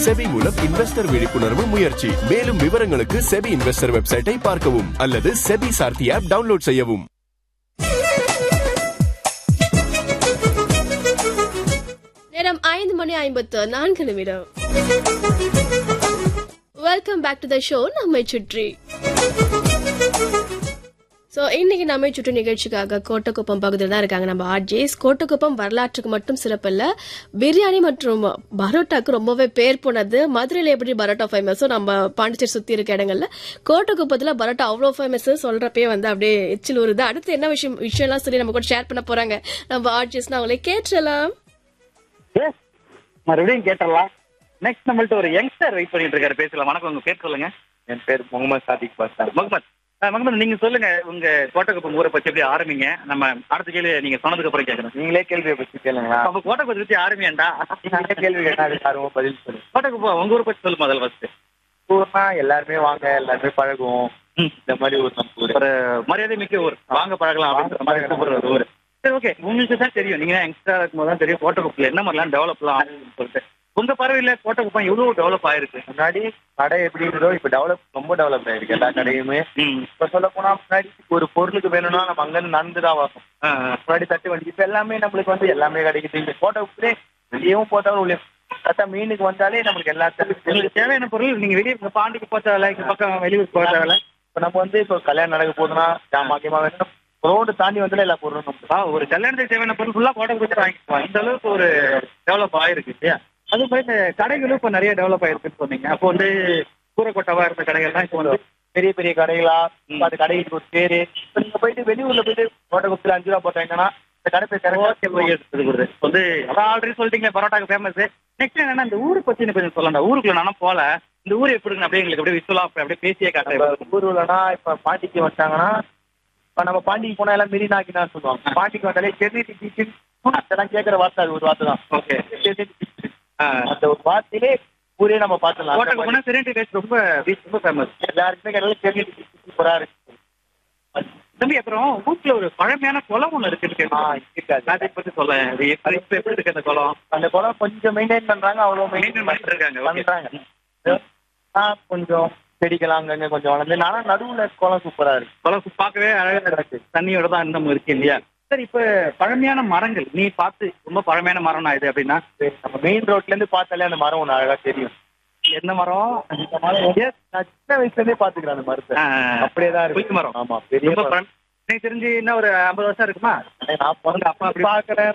SEBI மூலம் investor விழிப்புணர்வு முயற்சி மேலும் விவரங்களுக்கு செபி இன்வெஸ்டர் வெப்சைட்டை பார்க்கவும் அல்லது செபி சார்த்தி ஆப் டவுன்லோட் செய்யவும் நேரம் ஐந்து மணி ஐம்பத்து நான்கு நிமிடம் welcome back to the show நம்மை சுற்றி ஸோ இன்னைக்கு நம்மை சுற்றி நிகழ்ச்சிக்காக கோட்டக்குப்பம் பகுதியில் தான் இருக்காங்க நம்ம ஆர்ஜேஸ் கோட்டக்குப்பம் வரலாற்றுக்கு மட்டும் சிறப்பில்ல பிரியாணி மற்றும் பரோட்டாக்கு ரொம்பவே பேர் போனது மதுரையில் எப்படி பரோட்டா ஃபேமஸ் நம்ம பாண்டிச்சேரி சுற்றி இருக்க இடங்கள்ல கோட்டக்குப்பத்தில் பரோட்டா அவ்வளோ ஃபேமஸ் சொல்றப்பே வந்து அப்படியே எச்சில் வருது அடுத்து என்ன விஷயம் விஷயம்லாம் சொல்லி நம்ம கூட ஷேர் பண்ண போறாங்க நம்ம ஆர்ஜேஸ்னா அவங்களே கேட்டுலாம் எஸ் மறுபடியும் கேட்டலாம் நெக்ஸ்ட் நம்மள்ட்ட ஒரு யங்ஸ்டர் வெயிட் பண்ணிட்டு இருக்காரு பேசலாம் வணக்கம் உங்க பேர் சொல்லுங்க என் பேர் முகமது சாதிக் பாஸ்தான் முகமது அஹ், முகமது நீங்க சொல்லுங்க உங்க கோட்டக்குப்பம் ஊரை பத்தி எப்படி ஆரம்பிங்க நம்ம அடுத்த கேள்வி நீங்க சொன்னதுக்கு அப்புறம் கேட்கணும் நீங்களே கேள்வியை பத்தி கேளுங்களா அப்ப கோட்டக்குப்பத்தை பத்தி ஆரம்பியாண்டா நீங்களே கேள்வி கேட்டா அதுக்கு ஆர்வமா பதில் சொல்லு கோட்டக்குப்பம் உங்க ஊரை பத்தி சொல்லு முதல்ல ஃபர்ஸ்ட் ஊர்னா எல்லாருமே வாங்க எல்லாருமே பழகுவோம் இந்த மாதிரி ஊர் நம்ம ஊர் ஒரு மரியாதை மிக்க ஊர் வாங்க பழகலாம் அப்படின்ற மாதிரி கூப்பிடுற ஒரு ஊர் சரி ஓகே உங்களுக்கு தான் தெரியும் நீங்க யங்ஸ்டரா இருக்கும்போது தான் தெரியும் கோட்டக்குப்பத்துல என்ன மாதிரிலாம் டெவலப்லாம் ஆகுதுன்னு சொல்லிட்டு உங்க பார்வையில கோட்டக்குப்பம் எவ்வளவு டெவலப் ஆயிருக்கு முன்னாடி கடை எப்படி இருந்தோ இப்ப டெவலப் ரொம்ப டெவலப் ஆயிருக்கு எல்லா கடையுமே ம். இப்ப சொல்ல போனா முன்னாடி ஒரு பொருளுக்கு வேணும்னா நம்ம அங்க இருந்து நடந்து தான் வரணும் ஆ, முன்னாடி தட்டு வண்டி இப்ப எல்லாமே நம்மளுக்கு வந்து எல்லாமே கிடைக்குது இங்க கோட்டை வெளியவும் போட்டாலும் உள்ளே கரெக்டா மீனுக்கு வந்தாலே நம்மளுக்கு எல்லா உங்களுக்கு தேவையான பொருள் நீங்க வெளியே இங்க பாண்டிக்கு போக தேவையில்ல இந்த பக்கம் வெளியூர் போக தேவையில்ல இப்ப நம்ம வந்து இப்ப கல்யாணம் நடக்க போதுன்னா ஜாமாக்கியமா வேணும் ரோடு தாண்டி வந்தாலே எல்லா பொருளும் நமக்கு ஆ, ஒரு கல்யாணத்துக்கு தேவையான பொருள் ஃபுல்லா கோட்டை கொடுத்து வாங்கிக்கலாம் இந்த அளவுக்கு ஒரு டெவலப் ஆயிருக்கு இல்லையா அது மாதிரி இந்த கடைகளும் இப்போ நிறைய டெவலப் ஆயிருக்குன்னு சொன்னீங்க அப்போ வந்து கூரைக்கோட்டவா இருந்த கடைகள்லாம் இப்போ வந்து பெரிய பெரிய கடைகளா இப்ப அந்த கடைக்கு ஒரு பேரு இப்ப நீங்க போயிட்டு வெளியூர்ல போயிட்டு கோட்டை குப்பில அஞ்சு ரூபா போட்டாங்கன்னா இந்த கடை போய் ஓகே போய் எடுத்துட்டு வருது வந்து அதான் ஆல்ரெடி சொல்லிட்டீங்க பரோட்டாக்கு ஃபேமஸ் நெக்ஸ்ட் என்னன்னா இந்த ஊரை பத்தி எனக்கு கொஞ்சம் சொல்லலாம் ஊருக்குள்ள நானும் போல இந்த ஊர் எப்படி இருக்குன்னு அப்படியே எங்களுக்கு அப்படியே விசுவலா அப்படியே பேசியே காட்டுறேன் ஊர்லனா இப்ப பாண்டிக்கு வந்தாங்கன்னா இப்ப நம்ம பாண்டிக்கு போனா எல்லாம் மெரினாக்கினா சொல்லுவாங்க பாண்டிக்கு வந்தாலே சென்னை டிக்கெட் அதெல்லாம் கேட்கற வார்த்தை அது ஒரு வார்த்தை தான் ஓகே சென்னை ticket. அந்த ஒரு வார்த்தையிலே ஊரே நம்ம பார்த்துலாம் கோட்டைக்கு போனா செரண்டி ரேஸ் ரொம்ப பீச் ரொம்ப ஃபேமஸ் எல்லாருக்குமே கிடையாது சென்னை டிக்கெட் சூப்பரா இருக்கு தம்பி அப்புறம் ஊர்ல ஒரு பழமையான குளம் ஒண்ணு இருக்குன்னு ஆ, கேட்டேன் இருக்காது. அதை பத்தி சொல்ல இது எப்படி இப்ப எப்படி இருக்கு அந்த குளம் அந்த குளம் கொஞ்சம் மெயின்டைன் பண்றாங்க அவ்வளவு Maintain மெயின்டைன் பண்ணிட்டு இருக்காங்க, okay. பண்றாங்க ஆ, கொஞ்சம் செடிகள் அங்கங்க கொஞ்சம் வளர்ந்து ஆனா நடுவுல குளம் சூப்பரா இருக்கு குளம் பார்க்கவே அழகா இருக்கு தண்ணியோட தான் இன்னமும் இருக்கு இல்லையா சரி இப்ப பழமையான மரங்கள் நீ பார்த்து ரொம்ப பழமையான மரம் இது அப்படின்னா நம்ம மெயின் ரோட்ல இருந்து பார்த்தாலே அந்த மரம் ஒண்ணு அழகா தெரியும் என்ன மரம் அந்த மரம் வந்து நான் சின்ன வயசுல இருந்தே பாத்துக்கிறேன் அந்த மரத்தை ஆ, அப்படியே தான் இருக்கு புளிய மரம். ஆமா பெரிய ரொம்ப மரம். பழம் எனக்கு தெரிஞ்சு என்ன ஒரு ஐம்பது வருஷம் இருக்குமா நான் உங்க அப்பா அப்படி பாக்குறேன்